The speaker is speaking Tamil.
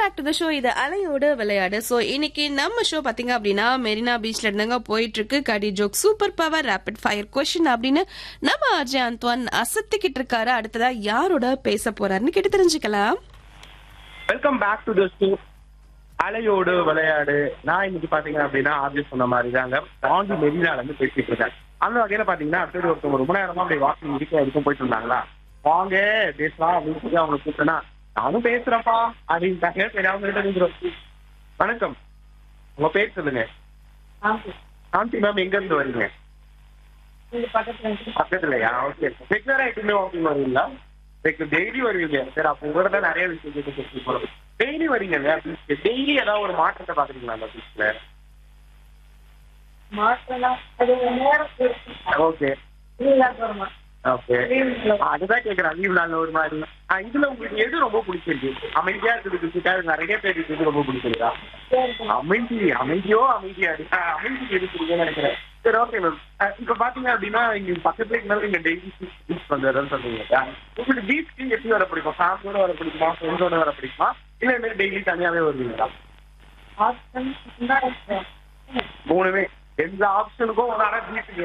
பேக் டு த ஷோ இது அலையோடு விளையாடு ஸோ இன்னைக்கு நம்ம ஷோ பாத்தீங்க அப்படின்னா மெரினா பீச்ல இருந்தங்க போயிட்டு இருக்கு கடி joke super power rapid fire question அப்படின்னு நம்ம அஜய் அந்த்வான் அசத்திக்கிட்டு இருக்காரு அடுத்ததா யாரோட பேச போறாருன்னு கேட்டு தெரிஞ்சுக்கலாம் welcome back to the show அலையோடு விளையாடு நான் இன்னைக்கு பாத்தீங்க அப்படின்னா ஆப்ஜெக்ட் சொன்ன மாதிரி தாங்க பாண்டி மெரினால இருந்து பேசிட்டு இருக்கேன் அந்த வகையில பாத்தீங்கன்னா அடுத்தது ஒருத்தவங்க ரொம்ப நேரமா அப்படி வாக்கிங் இடிக்க வரைக்கும் போயிட்டு இருந்தாங்களா வாங்க பேசலாம் அப்படின்னு சொல்லி அவங்க கூப்பிட்டேன்னா நானும் பேசுறேன்ப்பா அப்படின்ட்டாங்க சரி அவங்க கிட்ட நீங்க வணக்கம் உங்க பேர் சொல்லுங்க சாந்தி மேம் எங்க இருந்து வரீங்க பக்கத்துலயா ஓகே ரெகுலரா எப்பவுமே வாக்கிங் வருவீங்களா டெய்லி வருவீங்க சரி அப்போ உங்களோட தான் நிறைய விஷயம் கேட்டு பேசி போறோம் டெய்லி வரீங்க டெய்லி ஏதாவது ஒரு மாற்றத்தை பாக்குறீங்களா அந்த பீச்ல ஓகே ஓகே அதுதான் கேக்குறேன் லீவ் நாள்ல ஒரு மாதிரி ஆ, இதுல உங்களுக்கு எது ரொம்ப பிடிச்சிருக்கு அமைதியா இருக்குது பிடிச்சிருக்கா நிறைய பேர் இருக்கிறது ரொம்ப பிடிச்சிருக்கா அமைதி அமைதியோ அமைதியா இருக்கு ஆ, அமைதி இருக்குன்னு நினைக்கிறேன் சரி ஓகே மேம் இப்ப பாத்தீங்க அப்படின்னா இங்க பக்கத்துல இருந்தாலும் நீங்க டெய்லி பீச் வந்துடுறேன்னு சொல்றீங்க இல்லையா? உங்களுக்கு பீச்சுக்கு எப்படி வர பிடிக்கும் ஃபேமிலியோட வர பிடிக்குமா ஃப்ரெண்ட்ஸோட வர பிடிக்குமா இல்ல இந்த மாதிரி டெய்லி தனியாவே வருவீங்களா மூணுமே எந்த ஆப்ஷனுக்கும் ஒரு ஆனா பீச்சுக்கு